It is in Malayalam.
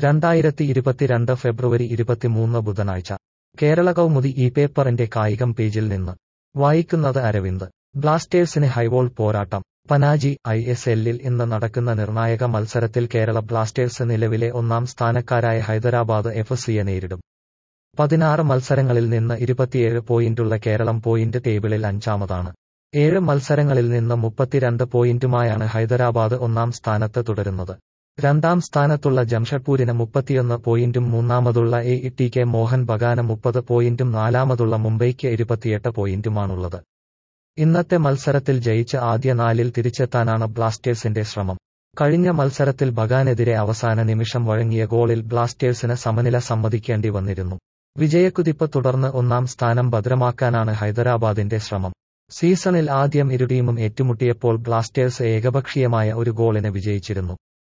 രണ്ടായിരത്തി ഇരുപത്തിരണ്ട് ഫെബ്രുവരി ഇരുപത്തിമൂന്ന് ബുധനാഴ്ച കേരള കൗമുദി ഈ പേപ്പറിന്റെ കായികം പേജിൽ നിന്ന് വായിക്കുന്നത് അരവിന്ദ് ബ്ലാസ്റ്റേഴ്സിന് ഹൈവോൾ പോരാട്ടം പനാജി ഐ എസ് എല്ലിൽ ഇന്ന് നടക്കുന്ന നിർണായക മത്സരത്തിൽ കേരള ബ്ലാസ്റ്റേഴ്സ് നിലവിലെ ഒന്നാം സ്ഥാനക്കാരായ ഹൈദരാബാദ് എഫ് സിയെ നേരിടും പതിനാറ് മത്സരങ്ങളിൽ നിന്ന് ഇരുപത്തിയേഴ് പോയിന്റുള്ള കേരളം പോയിന്റ് ടേബിളിൽ അഞ്ചാമതാണ് ഏഴ് മത്സരങ്ങളിൽ നിന്ന് മുപ്പത്തിരണ്ട് പോയിന്റുമായാണ് ഹൈദരാബാദ് ഒന്നാം സ്ഥാനത്ത് തുടരുന്നത് രണ്ടാം സ്ഥാനത്തുള്ള ജംഷഡ്പൂരിന് മുപ്പത്തിയൊന്ന് പോയിന്റും മൂന്നാമതുള്ള A E T K Mohun ബഗാന് മുപ്പത് പോയിന്റും നാലാമതുള്ള മുംബൈക്ക് ഇരുപത്തിയെട്ട് പോയിന്റുമാണുള്ളത് ഇന്നത്തെ മത്സരത്തിൽ ജയിച്ച് ആദ്യ നാലിൽ തിരിച്ചെത്താനാണ് ബ്ലാസ്റ്റേഴ്സിന്റെ ശ്രമം കഴിഞ്ഞ മത്സരത്തിൽ ബഗാനെതിരെ അവസാന നിമിഷം വഴങ്ങിയ ഗോളിൽ ബ്ലാസ്റ്റേഴ്സിന് സമനില സമ്മതിക്കേണ്ടി വന്നിരുന്നു വിജയക്കുതിപ്പ് തുടർന്ന് ഒന്നാം സ്ഥാനം ഭദ്രമാക്കാനാണ് ഹൈദരാബാദിന്റെ ശ്രമം സീസണിൽ ആദ്യം ഇരു ടീമും ഏറ്റുമുട്ടിയപ്പോൾ ബ്ലാസ്റ്റേഴ്സ് ഏകപക്ഷീയമായ ഒരു ഗോളിന് വിജയിച്ചിരുന്നു